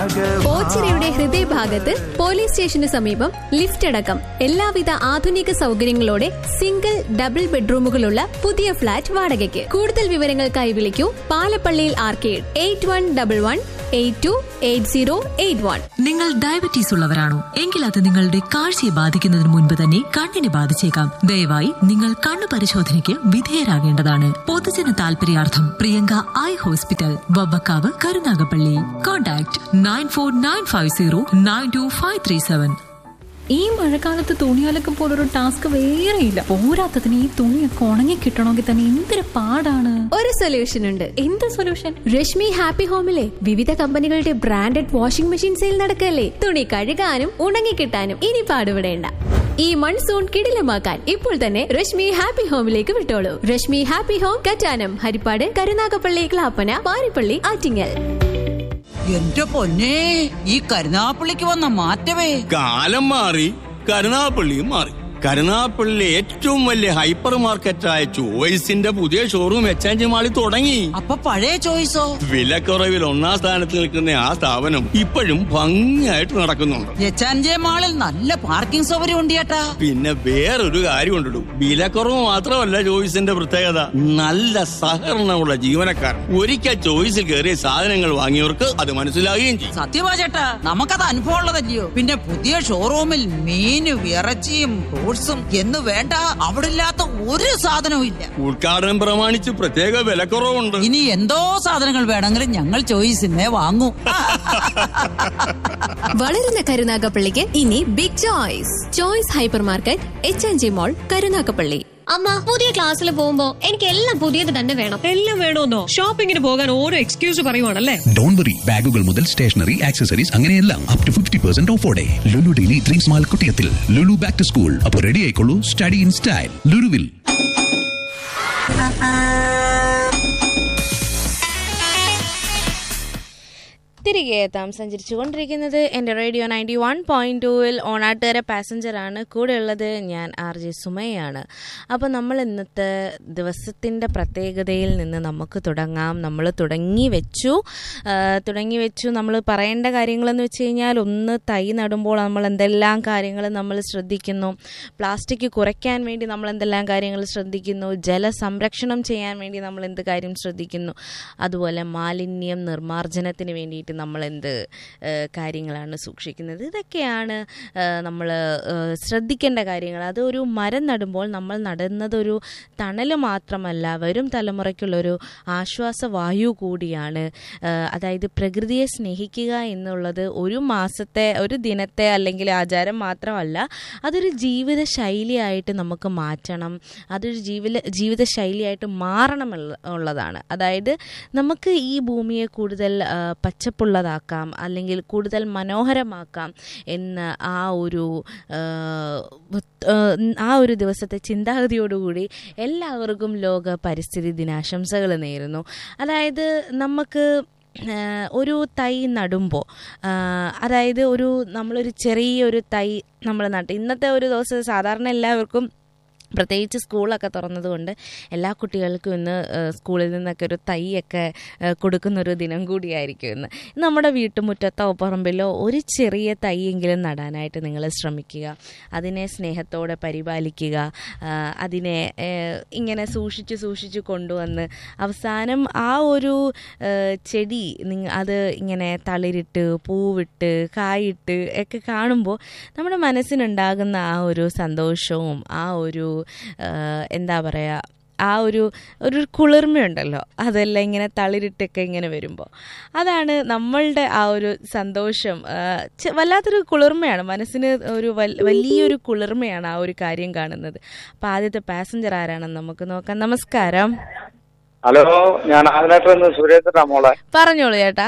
രാഗഭാ ഓച്ചിറയുടെ ഹൃദയഭാഗത്ത് പോലീസ് സ്റ്റേഷന് സമീപം ലിഫ്റ്റ് അടക്കം എല്ലാവിധ ആധുനിക സൗകര്യങ്ങളോടെ സിംഗിൾ ഡബിൾ ബെഡ്റൂമുകളുള്ള പുതിയ ഫ്ളാറ്റ് വാടകയ്ക്ക് കൂടുതൽ വിവരങ്ങൾക്കായി വിളിക്കൂ പാലപ്പള്ളിയിൽ arcade eight one double one eight two eight zero eight one നിങ്ങൾ ഡയബറ്റീസ് ഉള്ളവരാണോ എങ്കിൽ അത് നിങ്ങളുടെ കാഴ്ചയെ ബാധിക്കുന്നതിന് മുൻപ് തന്നെ കണ്ണിനെ ബാധിച്ചേക്കാം ദയവായി നിങ്ങൾ കണ്ണു പരിശോധനയ്ക്ക് വിധേയരാകേണ്ടതാണ് പൊതുജന താൽപര്യാർത്ഥം Priyanka eye hospital Vavvakkavu Karunagappally contact nine four nine five zero nine two five three seven ഈ മഴക്കാലത്ത് തുണിയലക്കം പോലൊരു ടാസ്ക് വേറെയില്ല പോരാത്തതിന് ഈ തുണിയൊക്കെ ഉണങ്ങി കിട്ടണമെങ്കിൽ തന്നെ എന്തൊരു പാടാണ് ഒരു സൊല്യൂഷൻ ഉണ്ട് എന്ത് സൊല്യൂഷൻ രശ്മി ഹാപ്പി ഹോമിലെ വിവിധ കമ്പനികളുടെ ബ്രാൻഡഡ് വാഷിംഗ് മെഷീൻ സെയിൽ നടക്കല്ലേ തുണി കഴുകാനും ഉണങ്ങിക്കിട്ടാനും ഇനി പാടുപെടേണ്ട ഈ മൺസൂൺ കിടിലമാക്കാൻ ഇപ്പോൾ തന്നെ രശ്മി ഹാപ്പി ഹോമിലേക്ക് വിട്ടോളൂ രശ്മി ഹാപ്പി ഹോം കറ്റാനം ഹരിപ്പാട് കരുനാഗപ്പള്ളി ക്ലാപ്പന പാരിപ്പള്ളി ആറ്റിങ്ങൽ എന്റെ പൊന്നെ ഈ കരുനാപ്പള്ളിക്ക് വന്ന മാറ്റമേ കാലം മാറി കരുനാപ്പള്ളിയും മാറി കരുനാപ്പള്ളിയിലെ ഏറ്റവും വലിയ ഹൈപ്പർ മാർക്കറ്റായ ചോയ്സിന്റെ പുതിയ ഷോറൂം എക്സ്ചേഞ്ച് മാളിൽ തുടങ്ങി അപ്പൊ പഴയ ചോയ്സോ വിലക്കുറവിൽ ഒന്നാം സ്ഥാനത്ത് നിൽക്കുന്ന ആ സ്ഥാപനം ഇപ്പോഴും ഭംഗിയായിട്ട് നടക്കുന്നുണ്ട് എച്ചാൻജെ മാളിൽ നല്ല പാർക്കിംഗ് സൗകര്യം ഉണ്ട് ചേട്ടാ പിന്നെ വേറൊരു കാര്യം ഉണ്ടിടും വിലക്കുറവ് മാത്രമല്ല ചോയ്സിന്റെ പ്രത്യേകത നല്ല സഹകരണമുള്ള ജീവനക്കാർ ഒരിക്കൽ ചോയ്സിൽ കയറിയ സാധനങ്ങൾ വാങ്ങിയവർക്ക് അത് മനസ്സിലാകുകയും ചെയ്യും സത്യമാ ചേട്ടാ നമുക്കത് അനുഭവം ഉള്ളതല്ലയോ പിന്നെ പുതിയ ഷോറൂമിൽ മീനും ഇറച്ചിയും ഫ്രൂട്ട്സും എന്ന് വേണ്ട അവിടെ ഇല്ലാത്ത ഒരു സാധനവും ഇല്ല ഉദ്ഘാടനം പ്രമാണിച്ച് പ്രത്യേക വിലക്കുറവുണ്ട് ഇനി എന്തോ സാധനങ്ങൾ വേണമെങ്കിലും ഞങ്ങൾ ചോയ്സിന്നേ വാങ്ങൂ വളരുന്ന കരുനാഗപ്പള്ളിക്ക് ഇനി big choice choice hyper market H N G mall Karunagappally അമ്മ പുതിയ ക്ലാസ്സിൽ പോകുമ്പോ എനിക്ക് എല്ലാം പുതിയത് തന്നെ വേണം എല്ലാം വേണമെന്നോ ഷോപ്പിങ്ങിന് പോകാൻ ഓരോ എക്സ്ക്യൂസ് പറയുവാണല്ലേ ഡോൺ വറി ബാഗുകൾ മുതൽ സ്റ്റേഷനറി ആക്സസറീസ് അങ്ങനെയെല്ലാം അപ് ടു ഫിഫ്റ്റി പെർസെന്റ് ഓഫോടെ ലുലു ഡെയിലി ഡ്രീം സ്മാൾ കുട്ടിയത്തിൽ ലുലു ബാക്ക് ടു സ്കൂൾ അപ്പോൾ റെഡി ആയിക്കോളൂ സ്റ്റഡി ഇൻ സ്റ്റൈൽ ലുലുവിൽ തിരികെ എത്താം സഞ്ചരിച്ചുകൊണ്ടിരിക്കുന്നത് എൻ്റെ റേഡിയോ നയൻറ്റി വൺ പോയിൻറ്റ് ടൂവിൽ ഓണാട്ടുകര പാസഞ്ചറാണ് കൂടെ ഉള്ളത് ഞാൻ ആർ ജെ സുമയാണ് അപ്പോൾ നമ്മൾ ഇന്നത്തെ ദിവസത്തിൻ്റെ പ്രത്യേകതയിൽ നിന്ന് നമുക്ക് തുടങ്ങാം നമ്മൾ തുടങ്ങി വെച്ചു ആ, തുടങ്ങി വെച്ചു നമ്മൾ പറയേണ്ട കാര്യങ്ങളെന്ന് വെച്ച് കഴിഞ്ഞാൽ ഒന്ന് തൈ നടുമ്പോൾ നമ്മൾ എന്തെല്ലാം കാര്യങ്ങൾ നമ്മൾ ശ്രദ്ധിക്കുന്നു പ്ലാസ്റ്റിക് കുറയ്ക്കാൻ വേണ്ടി നമ്മൾ എന്തെല്ലാം കാര്യങ്ങൾ ശ്രദ്ധിക്കുന്നു ജലസംരക്ഷണം ചെയ്യാൻ വേണ്ടി നമ്മൾ എന്ത് കാര്യം ശ്രദ്ധിക്കുന്നു അതുപോലെ മാലിന്യം നിർമ്മാർജ്ജനത്തിന് വേണ്ടിയിട്ട് നമ്മൾ എന്ത് ഏഹ്, കാര്യങ്ങളാണ് സൂക്ഷിക്കുന്നത് ഇതൊക്കെയാണ് നമ്മൾ ശ്രദ്ധിക്കേണ്ട കാര്യങ്ങൾ അതൊരു മരം നടുമ്പോൾ നമ്മൾ നടുന്നതൊരു തണൽ മാത്രമല്ല വരും തലമുറയ്ക്കുള്ളൊരു ആശ്വാസവായു കൂടിയാണ് ഏഹ്, അതായത് പ്രകൃതിയെ സ്നേഹിക്കുക എന്നുള്ളത് ഒരു മാസത്തെ ഒരു ദിനത്തെ അല്ലെങ്കിൽ ആചാരം മാത്രമല്ല അതൊരു ജീവിത ശൈലിയായിട്ട് നമുക്ക് മാറ്റണം അതൊരു ജീവിത ജീവിത ശൈലിയായിട്ട് മാറണം ഉള്ള- ഉള്ളതാണ് അതായത് നമുക്ക് ഈ ഭൂമിയെ കൂടുതൽ ആ, പച്ചപ്പുള്ളതാക്കാം അല്ലെങ്കിൽ കൂടുതൽ മനോഹരമാക്കാം എന്ന് ആ ഒരു ആ, ഉത്- ആ, ആ ഒരു ദിവസത്തെ ചിന്താഗതിയോടുകൂടി എല്ലാവർക്കും ലോക പരിസ്ഥിതി ദിനാശംസകൾ നേരുന്നു അതായത് നമുക്ക് ആ, ഒരു തൈ നടുമ്പോൾ അതായത് ഒരു നമ്മളൊരു ചെറിയൊരു തൈ നമ്മൾ നട്ട് ഇന്നത്തെ ഒരു ദിവസം സാധാരണ എല്ലാവർക്കും പ്രത്യേകിച്ച് സ്കൂളൊക്കെ തുറന്നതുകൊണ്ട് എല്ലാ കുട്ടികൾക്കും ഇന്ന് ഏഹ്, സ്കൂളിൽ നിന്നൊക്കെ ഒരു തൈയൊക്കെ ഏഹ്, കൊടുക്കുന്നൊരു ദിനം കൂടിയായിരിക്കും ഇന്ന് നമ്മുടെ വീട്ടുമുറ്റത്തോ പറമ്പിലോ ഒരു ചെറിയ തൈയെങ്കിലും നടാനായിട്ട് നിങ്ങൾ ശ്രമിക്കുക അതിനെ സ്നേഹത്തോടെ പരിപാലിക്കുക ആ, അതിനെ ഏഹ്, ഇങ്ങനെ സൂക്ഷിച്ച് സൂക്ഷിച്ച് കൊണ്ടുവന്ന് അവസാനം ആ ഒരു ഏഹ്, ചെടി നിങ്ങ അത് ഇങ്ങനെ തളിരിട്ട് പൂവിട്ട് കായിട്ട് ഒക്കെ കാണുമ്പോൾ നമ്മുടെ മനസ്സിനുണ്ടാകുന്ന ആ ഒരു സന്തോഷവും ആ ഒരു ആ, എന്താ പറയുക ആ ഒരു ഒരു കുളിർമയുണ്ടല്ലോ അതെല്ലാം ഇങ്ങനെ തളിരിട്ടൊക്കെ ഇങ്ങനെ വരുമ്പോൾ അതാണ് നമ്മളുടെ ആ ഒരു സന്തോഷം ആ, ചെ- വല്ലാത്തൊരു കുളിർമയാണ് മനസ്സിന് ഒരു വൽ- വലിയൊരു കുളിർമയാണ് ആ ഒരു കാര്യം കാണുന്നത് അപ്പോൾ ആദ്യത്തെ പാസഞ്ചർ ആരാണെന്ന് നമുക്ക് നോക്കാം നമസ്കാരം ഹലോ ഞാൻ ആദിനാട്ടിൽ സുരേന്ദ്രനാ മോളെ പറഞ്ഞോളൂ ചേട്ടാ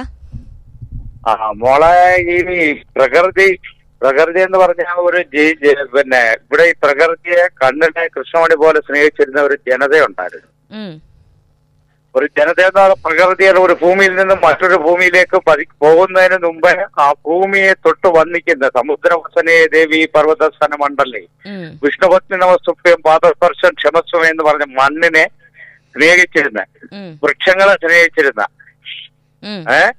ആ മോളെ ഈ പ്രകൃതി പ്രകൃതി എന്ന് പറഞ്ഞാൽ ഒരു ജീ- ജെ- പിന്നെ ഇവിടെ ഈ പ്രകൃതിയെ കണ്ണിനെ കൃഷ്ണമണി പോലെ സ്നേഹിച്ചിരുന്ന ഒരു ജനതയുണ്ടായിരുന്നു ഉം, ഒരു ജനത എന്ന് പറഞ്ഞാൽ പ്രകൃതിയുടെ ഒരു ഭൂമിയിൽ നിന്ന് മറ്റൊരു ഭൂമിയിലേക്ക് പതി പോകുന്നതിന് മുമ്പേ ആ ഭൂമിയെ തൊട്ട് വന്നിക്കുന്ന സമുദ്രവസനേ ദേവി പർവ്വതസ്ഥന മണ്ഡലേ ഉം, വിഷ്ണുപത്നി നമസ്തുഭ്യം പാദസ്പർശം ക്ഷമസ്വം എന്ന് പറഞ്ഞ മണ്ണിനെ സ്നേഹിച്ചിരുന്ന ഉം, വൃക്ഷങ്ങളെ സ്നേഹിച്ചിരുന്ന ഉം, ഏ ഉം,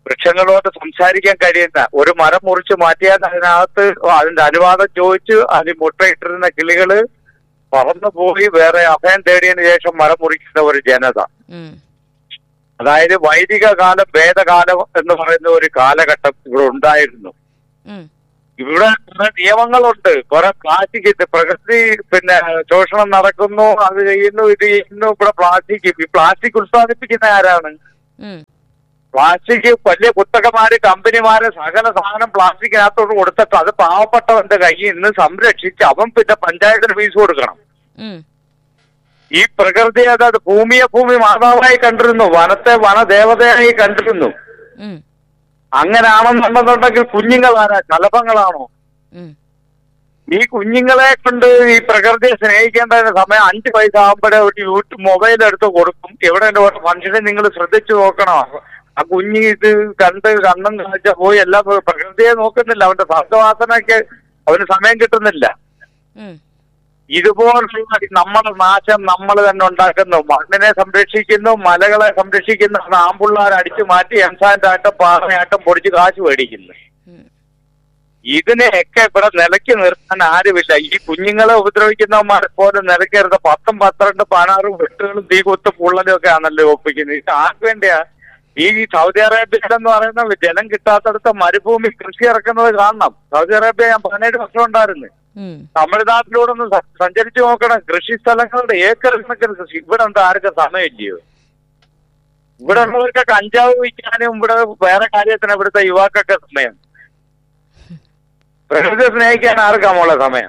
വൃക്ഷങ്ങളോട് സംസാരിക്കാൻ കഴിയുന്ന ഒരു മരം മുറിച്ച് മാറ്റിയാൽ അതിനകത്ത് അതിന്റെ അനുവാദം ചോദിച്ച് അതിന് മുട്ടയിട്ടിരുന്ന കിളികള് പറന്നു പോയി വേറെ അഭയം തേടിയതിനു ശേഷം മരം മുറിക്കുന്ന ഒരു ജനത ഉം. അതായത് വൈദിക കാലം വേദകാലം എന്ന് പറയുന്ന ഒരു കാലഘട്ടം ഇവിടെ ഉണ്ടായിരുന്നു ഉം. ഇവിടെ കുറെ നിയമങ്ങളുണ്ട് കുറെ പ്ലാസ്റ്റിക് ഇത് പ്രകൃതി പിന്നെ ചൂഷണം നടക്കുന്നു അത് ചെയ്യുന്നു ഇത് ചെയ്യുന്നു ഇവിടെ പ്ലാസ്റ്റിക് ഈ പ്ലാസ്റ്റിക് ഉത്പാദിപ്പിക്കുന്ന ആരാണ് ഉം. പ്ലാസ്റ്റിക് വലിയ കുത്തകമാര് കമ്പനിമാര് സകല സാധനം പ്ലാസ്റ്റിക്കിനകത്തോട്ട് കൊടുത്തിട്ട് അത് പാവപ്പെട്ടവന്റെ കയ്യിൽ നിന്ന് സംരക്ഷിച്ച് അവൻ പിന്നെ പഞ്ചായത്തിന് ഫീസ് കൊടുക്കണം ഉം. ഈ പ്രകൃതി അതായത് ഭൂമിയെ ഭൂമി മാതാവായി കണ്ടിരുന്നു വനത്തെ വനദേവതയായി കണ്ടിരുന്നു ഉം. അങ്ങനാണെന്നുണ്ടെന്നുണ്ടെങ്കിൽ കുഞ്ഞുങ്ങളാരാ കലപങ്ങളാണോ ഉം. ഈ കുഞ്ഞുങ്ങളെ കൊണ്ട് ഈ പ്രകൃതിയെ സ്നേഹിക്കേണ്ട സമയം അഞ്ച് വയസ്സ് ആകുമ്പോഴേ ഒരു യൂട്യൂബ് മൊബൈൽ എടുത്ത് കൊടുക്കും എവിടെ ഒരു ഫംഗ്ഷനെ നിങ്ങൾ ശ്രദ്ധിച്ചു നോക്കണം ആ കുഞ്ഞ് ഇത് കണ്ട് കണ്ണും കാഴ്ച പോയി എല്ലാം പോയി. പ്രകൃതിയെ നോക്കുന്നില്ല അവന്റെ സർഗവാസനയ്ക്ക് അവന് സമയം കിട്ടുന്നില്ല ഉം. ഇതുപോലുള്ള നമ്മുടെ നാശം നമ്മൾ തന്നെ ഉണ്ടാക്കുന്നു മണ്ണിനെ സംരക്ഷിക്കുന്നു മലകളെ സംരക്ഷിക്കുന്നു അത് ആമ്പിള്ളാർ അടിച്ചു മാറ്റി എംസാന്റെ ആട്ടം പാറയാട്ടം പൊടിച്ച് കാശ് മേടിക്കുന്നു ഇതിനെയൊക്കെ ഇവിടെ നിലയ്ക്ക് നിർത്താൻ ആരുമില്ല ഈ കുഞ്ഞുങ്ങളെ ഉപദ്രവിക്കുന്നവന്മാരെ പോലെ നിലയ്ക്കരുത് പത്തും പന്ത്രണ്ട് പതിനാറും വെട്ടുകളും തീ കുത്ത് പുള്ളലും ഒക്കെ ആണല്ലോ ഒപ്പിക്കുന്നത് ഇത് ആർക്ക് വേണ്ടിയാ ഈ സൗദി അറേബ്യയിലെന്ന് പറയുന്ന ജലം കിട്ടാത്തടത്ത് മരുഭൂമി കൃഷി ഇറക്കുന്നത് കാണണം സൗദി അറേബ്യ ഞാൻ പതിനേഴ് വർഷം ഉണ്ടായിരുന്നു ഉം. തമിഴ്നാട്ടിലൂടെ ഒന്ന് സ- സഞ്ചരിച്ചു നോക്കണം കൃഷി സ്ഥലങ്ങളുടെ ഏക്കർ കണക്കിന് കൃഷി ഇവിടെ ഉണ്ട് ആർക്കും സമയമില്ലയോ ഇവിടെ ഉള്ളവർക്ക് കഞ്ചാവ് വിൽക്കാനും ഇവിടെ വേറെ കാര്യത്തിന് ഇവിടുത്തെ യുവാക്കൊക്കെ സമയം പ്രകൃതി സ്നേഹിക്കാൻ ആർക്കാ മോളെ സമയം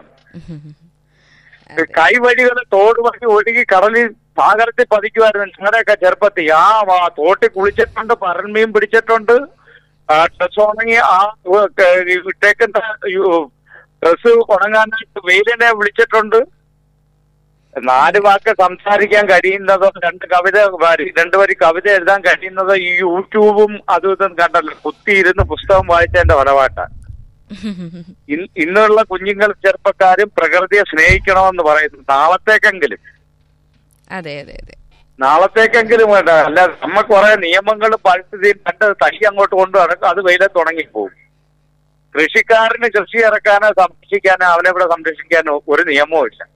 കൈവഴികൾ തോട് വഴി ഒഴുകി കടലിൽ സാഗരത്തിൽ പതിക്കുമായിരുന്നു ഞങ്ങളുടെയൊക്കെ ചെറുപ്പത്തിൽ ആ വാ- തോട്ടിൽ കുളിച്ചിട്ടുണ്ട് പരന്മീൻ പിടിച്ചിട്ടുണ്ട് ആ ഡ്രസ് ഉണങ്ങി ആ ഉ- ക- ഇട്ടേക്കുന്ന ഡ്രസ് ഉണങ്ങാനായിട്ട് വെയിലിനെ വിളിച്ചിട്ടുണ്ട് നാല് വാക്ക് സംസാരിക്കാൻ കഴിയുന്നതോ രണ്ട് കവിത വരി- രണ്ട് വരി കവിത എഴുതാൻ കഴിയുന്നതോ ഈ യൂട്യൂബും അതും ഇതും കണ്ടല്ലോ കുത്തിയിരുന്ന് പുസ്തകം വായിച്ചതിന്റെ ഫലമായിട്ടാണ് ഇൻ- ഇന്നുള്ള കുഞ്ഞുങ്ങൾ ചെറുപ്പക്കാരും പ്രകൃതിയെ സ്നേഹിക്കണമെന്ന് പറയുന്നു നാളത്തേക്കെങ്കിലും അതെ അതെ അതെ നാളത്തേക്കെങ്കിലും വേണ്ട അല്ല നമ്മ കുറെ നിയമങ്ങളും പരിസ്ഥിതിയും കണ്ട് തടി അങ്ങോട്ട് കൊണ്ടു നടക്കും അത് വെയിലത്ത് ഉണങ്ങിപ്പോവും കൃഷിക്കാരന് കൃഷി ഇറക്കാനോ സംരക്ഷിക്കാനോ അവനെ ഇവിടെ സംരക്ഷിക്കാനോ ഒരു നിയമവും ഇല്ല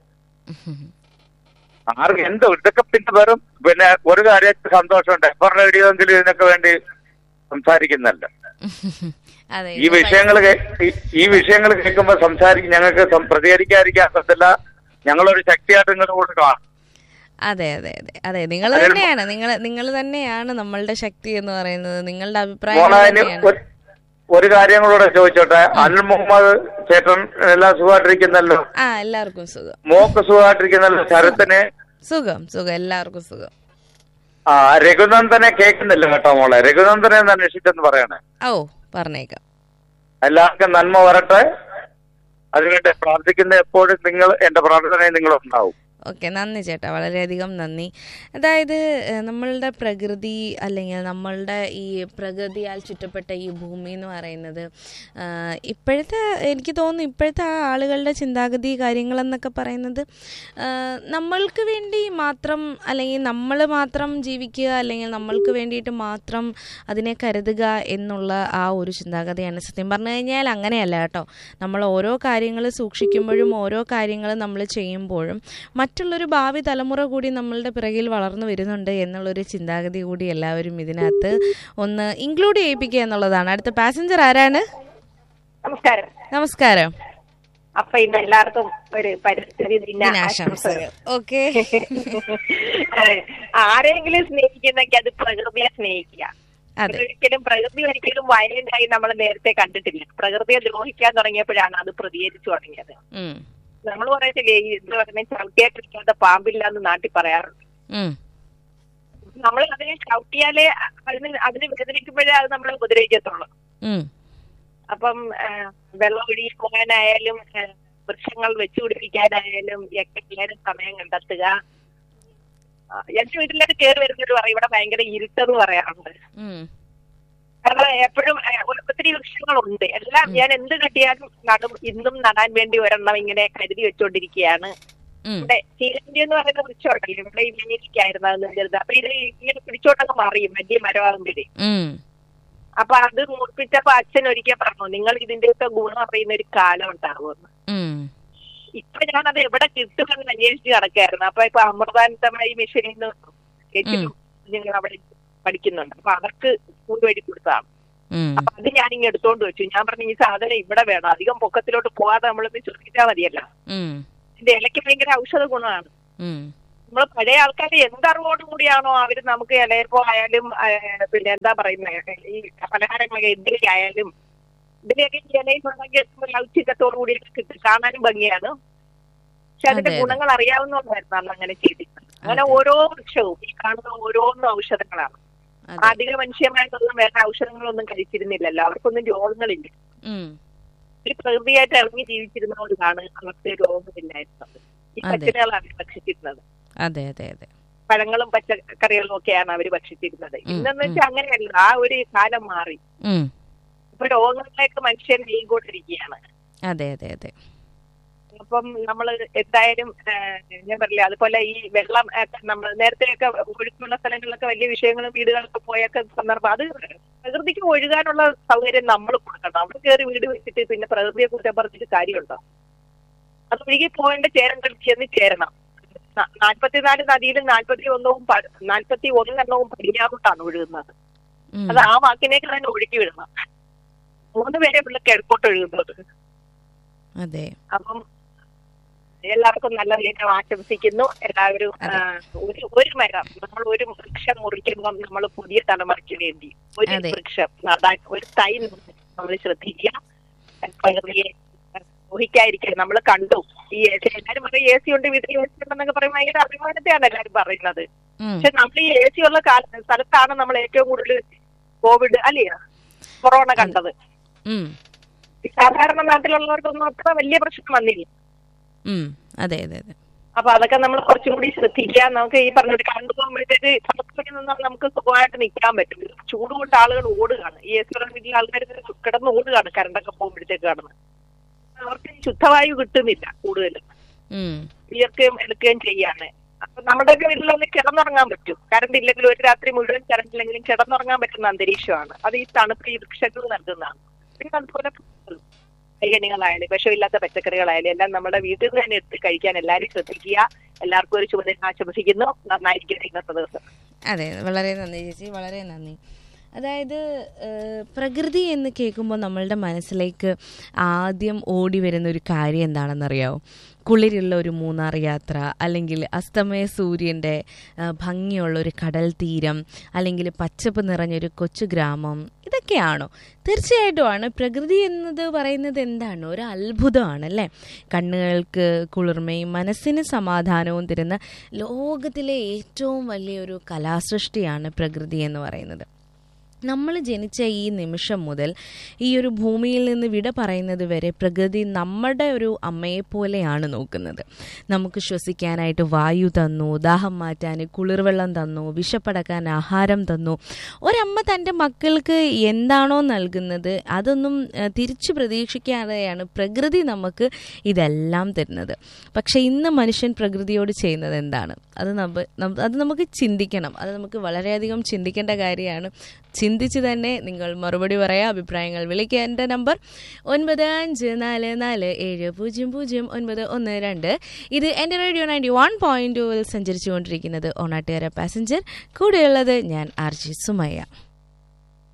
ആർക്ക് എന്ത് ഇതൊക്കെ പിന്നെ വെറും പിന്നെ ഒരു കാര്യത്തിൽ സന്തോഷമുണ്ട് എപ്പോൾ റേഡിയോ എങ്കിലും ഇതിനൊക്കെ വേണ്ടി സംസാരിക്കുന്നല്ല അതെ ഈ വിഷയങ്ങൾ ഈ വിഷയങ്ങൾ കേൾക്കുമ്പോൾ സംസാരിക്കും ഞങ്ങൾക്ക് സം- പ്രതികരിക്കാതിരിക്കാൻ പറ്റില്ല ഞങ്ങളൊരു ശക്തിയായിട്ട് നിങ്ങളുടെ കൂടെ കാണും അതെ അതെ അതെ അതെ നിങ്ങൾ അതിൽ- തന്നെയാണ് നിങ്ങൾ നിങ്ങൾ തന്നെയാണ് നമ്മളുടെ ശക്തി എന്ന് പറയുന്നത് നിങ്ങളുടെ അഭിപ്രായം മോളതിന് തന്നെയാണ് ഒരു- ഒരു കാര്യം കൂടെ ചോദിച്ചോട്ടെ അനിൽ മുഹമ്മദ് ചേട്ടൻ എല്ലാം സുഖമായിട്ടിരിക്കുന്നല്ലോ ആ എല്ലാവർക്കും സുഖം മോക്ക് സുഖമായിട്ടിരിക്കുന്നല്ലോ ശരത്തിന് സുഖം സുഖം എല്ലാവർക്കും സുഖം ആ രഘുനന്ദനെ കേൾക്കുന്നില്ല കേട്ടോ മോളെ രഘുനന്ദനെ ഒന്ന് അന്വേഷിച്ചെന്ന് പറയണേ ഓ പറഞ്ഞേക്കാം എല്ലാവർക്കും നന്മ വരട്ടെ അതിനുവേണ്ടി പ്രാർത്ഥിക്കുന്ന എപ്പോഴും നിങ്ങൾ എന്റെ പ്രാർത്ഥനയിൽ നിങ്ങൾ ഉണ്ടാവും ഓക്കെ നന്ദി ചേട്ടാ വളരെയധികം നന്ദി അതായത് ഏഹ്, നമ്മളുടെ പ്രകൃതി അല്ലെങ്കിൽ നമ്മളുടെ ഈ പ്രകൃതിയാൽ ചുറ്റപ്പെട്ട ഈ ഭൂമി എന്ന് പറയുന്നത് ആഹ്, ഇപ്പോഴത്തെ എനിക്ക് തോന്നുന്നു ഇപ്പോഴത്തെ ആ ആളുകളുടെ ചിന്താഗതി കാര്യങ്ങളെന്നൊക്കെ പറയുന്നത് ആഹ്, നമ്മൾക്ക് വേണ്ടി മാത്രം അല്ലെങ്കിൽ നമ്മൾ മാത്രം ജീവിക്കുക അല്ലെങ്കിൽ നമ്മൾക്ക് വേണ്ടിയിട്ട് മാത്രം അതിനെ കരുതുക എന്നുള്ള ആ ഒരു ചിന്താഗതിയാണ് സത്യം പറഞ്ഞു കഴിഞ്ഞാൽ അങ്ങനെയല്ല കേട്ടോ നമ്മൾ ഓരോ കാര്യങ്ങൾ സൂക്ഷിക്കുമ്പോഴും ഓരോ കാര്യങ്ങൾ നമ്മൾ ചെയ്യുമ്പോഴും മറ്റുള്ളൊരു ഭാവി തലമുറ കൂടി നമ്മളുടെ പിറകിൽ വളർന്നു വരുന്നുണ്ട് എന്നുള്ളൊരു ചിന്താഗതി കൂടി എല്ലാവരും ഇതിനകത്ത് ഒന്ന് ഇൻക്ലൂഡ് ചെയ്യിപ്പിക്കുക എന്നുള്ളതാണ് അടുത്ത പാസഞ്ചർ ആരാണ് നമസ്കാരം നമസ്കാരം അപ്പൊ ഇന്ന് എല്ലാവർക്കും ഒരു പരിസ്ഥിതി ദിന ദിനാശംസകൾ ഓക്കെ ആരെങ്കിലും സ്നേഹിക്കുന്നെങ്കിൽ അത് പ്രകൃതിയെ സ്നേഹിക്കുക അതെ. ഒരിക്കലും പ്രകൃതി ഒരിക്കലും വയലന്റ് ആയി നമ്മൾ നേരത്തെ കണ്ടിട്ടില്ല പ്രകൃതിയെ ദ്രോഹിക്കാൻ തുടങ്ങിയപ്പോഴാണ് അത് പ്രതികരിച്ചു തുടങ്ങിയത് ഉം, നമ്മൾ പറയത്തില്ലേ ഈ ഇത് പറഞ്ഞ ചവിട്ടിയായിട്ടിരിക്കാത്ത പാമ്പില്ല എന്ന് നാട്ടിൽ പറയാറുണ്ട് ഉം, നമ്മൾ അതിനെ ചവിട്ടിയാലേ അതിന് അതിന് വേദനിക്കുമ്പോഴേ അത് നമ്മളെ ഉപദ്രവിക്കത്തുള്ളൂ ഉം, അപ്പം ആ, വെള്ളം ഒഴുകി പോകാനായാലും ആ, വൃക്ഷങ്ങൾ വെച്ചുപിടിപ്പിക്കാനായാലും ഒക്കെ എല്ലാവരും സമയം കണ്ടെത്തുക ആ, എന്റെ വീട്ടിലേക്ക് കയറി വരുന്നവര് പറയും ഇവിടെ ഭയങ്കര ഇരുട്ടെന്ന് പറയാറുണ്ട് ഉം, കാരണം എപ്പോഴും ആ, ഒരു- ഒത്തിരി വൃക്ഷങ്ങളുണ്ട് എല്ലാം ഞാൻ എന്ത് കെട്ടിയാലും നടും ഇന്നും നടാൻ വേണ്ടി ഒരെണ്ണം ഇങ്ങനെ കരുതി വെച്ചുകൊണ്ടിരിക്കുകയാണ് ഉം. ഇവിടെ ചീരന്തി എന്ന് പറയുന്ന വൃക്ഷമുണ്ടല്ലോ ഇവിടെ ഈ വെനിലിക്കായിരുന്നു അത് ചെറുത് അപ്പൊ ഇത് ഇങ്ങനെ പിടിച്ചോണ്ടങ്ങ് മാറിയും വലിയ മരമാകുമ്പോഴേ ഉം. അപ്പൊ അത് മുറിപ്പിച്ചപ്പോ അച്ഛൻ ഒരിക്കൽ പറഞ്ഞു നിങ്ങൾ ഇതിന്റെയൊക്കെ ഗുണം അറിയുന്ന ഒരു കാലം ഉണ്ടാവുമെന്ന് ഉം. ഇപ്പൊ ഞാനത് എവിടെ കിട്ടുമെന്ന് അന്വേഷിച്ച് നടക്കായിരുന്നു അപ്പൊ ഇപ്പൊ അമൃതാനന്ദമായി മിഷനിൽ നിന്ന് ചേച്ചി കുഞ്ഞുങ്ങൾ അവിടെ പഠിക്കുന്നുണ്ട് അപ്പൊ അവർക്ക് സ്കൂൾ വഴി കൊടുത്തതാണ് ഉം. അപ്പൊ അത് ഞാൻ ഇങ്ങ് എടുത്തോണ്ട് വെച്ചു ഞാൻ പറഞ്ഞു ഈ സാധനം ഇവിടെ വേണം അധികം പൊക്കത്തിലോട്ട് പോവാതെ നമ്മളൊന്ന് ശ്രദ്ധിച്ചാൽ മതിയല്ലോ ഉം. ഇതിന്റെ ഇലയ്ക്ക് ഭയങ്കര ഔഷധ ഗുണമാണ് ഉം. നമ്മൾ പഴയ ആൾക്കാർ എന്തറിവോട് കൂടിയാണോ അവര് നമുക്ക് ഇലയപ്പോ ആയാലും ആ, പിന്നെ എന്താ പറയുന്നത് ഈ പലഹാരങ്ങളൊക്കെ ഇഡ്ഡലി ആയാലും ഇതിലേക്ക് ഇലയിൽ ഉണ്ടെങ്കിൽ ഒരു ഔച്ചികത്തോടു കൂടി കിട്ടും കാണാനും ഭംഗിയാണ് പക്ഷെ അതിന്റെ അതെ, അതെ. ഗുണങ്ങൾ അറിയാവുന്നതുകൊണ്ടായിരുന്നു അന്ന് അങ്ങനെ ചെയ്തിരുന്നത് അങ്ങനെ ഓരോ വൃക്ഷവും ഈ കാണുന്ന ഓരോന്നും ഔഷധങ്ങളാണ് അതെ. അധിക മനുഷ്യന്മാർക്കൊന്നും വേറെ ഔഷധങ്ങളൊന്നും കഴിച്ചിരുന്നില്ലല്ലോ അവർക്കൊന്നും രോഗങ്ങളില്ല ഉം. ഒരു പ്രകൃതിയായിട്ട് ഇറങ്ങി ജീവിച്ചിരുന്നതുകൊണ്ടാണ് അവർക്ക് രോഗമില്ലായിരുന്നത് ഈ അതെ. പച്ചക്കറികളാണ് അവർ ഭക്ഷിച്ചിരുന്നത് അതെ അതെ അതെ പഴങ്ങളും പച്ചക്കറികളും ഒക്കെയാണ് അവർ ഭക്ഷിച്ചിരുന്നത് ഇന്നെന്ന് വെച്ചാൽ അങ്ങനെയല്ല ആ ഒരു കാലം മാറി ഉം. ഇപ്പൊ രോഗങ്ങളിലേക്ക് മനുഷ്യൻ നീങ്ങിക്കൊണ്ടിരിക്കുകയാണ് അതെ അതെ അതെ അപ്പം നമ്മൾ എന്തായാലും ആ, ഞാൻ പറഞ്ഞില്ല അതുപോലെ ഈ വെള്ളം നമ്മൾ നേരത്തെയൊക്കെ ഒഴുക്കുള്ള സ്ഥലങ്ങളിലൊക്കെ വലിയ വിഷയങ്ങളും വീടുകളൊക്കെ പോയൊക്കെ സന്ദർഭം അത് പ്രകൃതിക്ക് ഒഴുകാനുള്ള സൗകര്യം നമ്മൾ കൊടുക്കണം അവിടെ കയറി വീട് വെച്ചിട്ട് പിന്നെ പ്രകൃതിയെ കുറിച്ച് പറഞ്ഞിട്ട് കാര്യമുണ്ടോ അത് ഒഴുകി പോകേണ്ട ചേരങ്ങൾ ചെന്ന് ചേരണം ന- നാല്പത്തിനാല് നദിയിലും നാല്പത്തി ഒന്നവും പ- നാല്പത്തി ഒന്നെണ്ണവും പടിഞ്ഞാറോട്ടാണ് ഒഴുകുന്നത് ഉം. അത് ആ വാക്കിനേക്ക് തന്നെ ഒഴുക്കി വിടണം മൂന്ന് പേരെ ഉള്ള കിഴക്കോട്ട് ഒഴുകുന്നത് അതെ അപ്പം എല്ലാവർക്കും നല്ല ദിനം ആശംസിക്കുന്നു എല്ലാവരും ആ, ഒരു ഒരു മരം നമ്മൾ ഒരു വൃക്ഷം മുറിക്കുമ്പോൾ നമ്മൾ പുതിയ തലമുറയ്ക്ക് വേണ്ടി ഒരു അതെ. വൃക്ഷം നടാൻ ഒരു തൈ നമ്മൾ ശ്രദ്ധിക്കുക പ്രകൃതിയെ ഊഹിക്കാതിരിക്കുക നമ്മൾ കണ്ടു ഈ എ സി എല്ലാവരും പറയും എ സി ഉണ്ട് വീട്ടിൽ എ സി ഉണ്ടെന്നൊക്കെ പറയുമ്പോൾ ഭയങ്കര അഭിമാനത്തെയാണ് എല്ലാവരും പറയുന്നത് ഉം. പക്ഷെ നമ്മൾ ഈ എ സി ഉള്ള കാല സ്ഥലത്താണ് നമ്മൾ ഏറ്റവും കൂടുതൽ കോവിഡ് അല്ലേ കൊറോണ കണ്ടത് ഉം. ഈ സാധാരണ നാട്ടിലുള്ളവർക്കൊന്നും അത്ര വലിയ പ്രശ്നം വന്നില്ല ഉം. അതെ അതെ അതെ അപ്പൊ അതൊക്കെ നമ്മൾ കുറച്ചും കൂടി ശ്രദ്ധിക്കുക നമുക്ക് ഈ പറഞ്ഞ കണ്ടു പോകുമ്പോഴത്തേക്ക് തണുപ്പിൽ നിന്നാൽ നമുക്ക് സുഖമായിട്ട് നിൽക്കാൻ പറ്റും ചൂട് കൊണ്ട് ആളുകൾ ഓടുകയാണ് ഈ എസ് വീട്ടിലെ ആൾക്കാർ കിടന്ന് ഓടുകയാണ് കറണ്ടൊക്കെ പോകുമ്പോഴത്തേക്ക് കിടന്ന് അവർക്ക് ശുദ്ധവായു കിട്ടുന്നില്ല കൂടുതലും ഉം. വിയർക്കുകയും എടുക്കുകയും ചെയ്യാണ് അപ്പൊ നമ്മുടെയൊക്കെ വീട്ടിലൊന്ന് കിടന്നുറങ്ങാൻ പറ്റും കറണ്ട് ഇല്ലെങ്കിൽ ഒരു രാത്രി മുഴുവൻ കറണ്ട് ഇല്ലെങ്കിലും കിടന്നുറങ്ങാൻ പറ്റുന്ന അന്തരീക്ഷമാണ് അത് ഈ തണുപ്പ് ഈ വൃക്ഷങ്ങൾ നൽകുന്നതാണ് പിന്നെ അതുപോലെ കൈകണികളായാലും വിഷമില്ലാത്ത പച്ചക്കറികളായാലും എല്ലാം നമ്മുടെ വീട്ടിൽ നിന്ന് തന്നെ എടുത്ത് കഴിക്കാൻ എല്ലാവരും ശ്രദ്ധിക്കുക എല്ലാവർക്കും ഒരു ശുഭദിനം ആശംസിക്കുന്നു നന്നായിരിക്കും ഇന്നത്തെ ദിവസം അതെ വളരെ നന്ദി ചേച്ചി വളരെ നന്ദി അതായത് ഏഹ്, പ്രകൃതി എന്ന് കേൾക്കുമ്പോൾ നമ്മളുടെ മനസ്സിലേക്ക് ആദ്യം ഓടി വരുന്ന ഒരു കാര്യം എന്താണെന്നറിയാവോ കുളിരുള്ള ഒരു മൂന്നാർ യാത്ര അല്ലെങ്കിൽ അസ്തമയ സൂര്യൻ്റെ ഏഹ്, ഭംഗിയുള്ള ഒരു കടൽ തീരം അല്ലെങ്കിൽ പച്ചപ്പ് നിറഞ്ഞൊരു കൊച്ചു ഗ്രാമം ഇതൊക്കെയാണോ തീർച്ചയായിട്ടുമാണ് പ്രകൃതി എന്നത് പറയുന്നത് എന്താണ് ഒരു അത്ഭുതമാണ് അല്ലേ കണ്ണുകൾക്ക് കുളിർമയും മനസ്സിന് സമാധാനവും തരുന്ന ലോകത്തിലെ ഏറ്റവും വലിയൊരു കലാസൃഷ്ടിയാണ് പ്രകൃതി എന്ന് പറയുന്നത് നമ്മൾ ജനിച്ച ഈ നിമിഷം മുതൽ ഈ ഒരു ഭൂമിയിൽ നിന്ന് വിട പറയുന്നത് വരെ പ്രകൃതി നമ്മുടെ ഒരു അമ്മയെ പോലെയാണ് നോക്കുന്നത് നമുക്ക് ശ്വസിക്കാനായിട്ട് വായു തന്നു ദാഹം മാറ്റാൻ കുളിർവെള്ളം തന്നു വിശപ്പടക്കാൻ ആഹാരം തന്നു ഒരമ്മ തൻ്റെ മക്കൾക്ക് എന്താണോ നൽകുന്നത് അതൊന്നും ഏഹ്, തിരിച്ചു പ്രതീക്ഷിക്കാതെയാണ് പ്രകൃതി നമുക്ക് ഇതെല്ലാം തരുന്നത് പക്ഷേ ഇന്ന് മനുഷ്യൻ പ്രകൃതിയോട് ചെയ്യുന്നത് എന്താണ് അത് നമ്മ നം- അത് നമുക്ക് ചിന്തിക്കണം അത് നമുക്ക് വളരെയധികം ചിന്തിക്കേണ്ട കാര്യമാണ് ചിന്തിച്ച് തന്നെ നിങ്ങൾ മറുപടി പറയാം അഭിപ്രായങ്ങൾ വിളിക്കുക എൻ്റെ നമ്പർ ഒൻപത് അഞ്ച് നാല് നാല് ഏഴ് പൂജ്യം പൂജ്യം ഒൻപത് ഒന്ന് രണ്ട് ഇത് എൻ്റെ റേഡിയോ നയൻറ്റി വൺ പോയിൻറ്റ് ടൂവിൽ സഞ്ചരിച്ചുകൊണ്ടിരിക്കുന്നത് ഓണാട്ടുകാര പാസഞ്ചർ കൂടെയുള്ളത് ഞാൻ ആർ ജി സുമയ്യ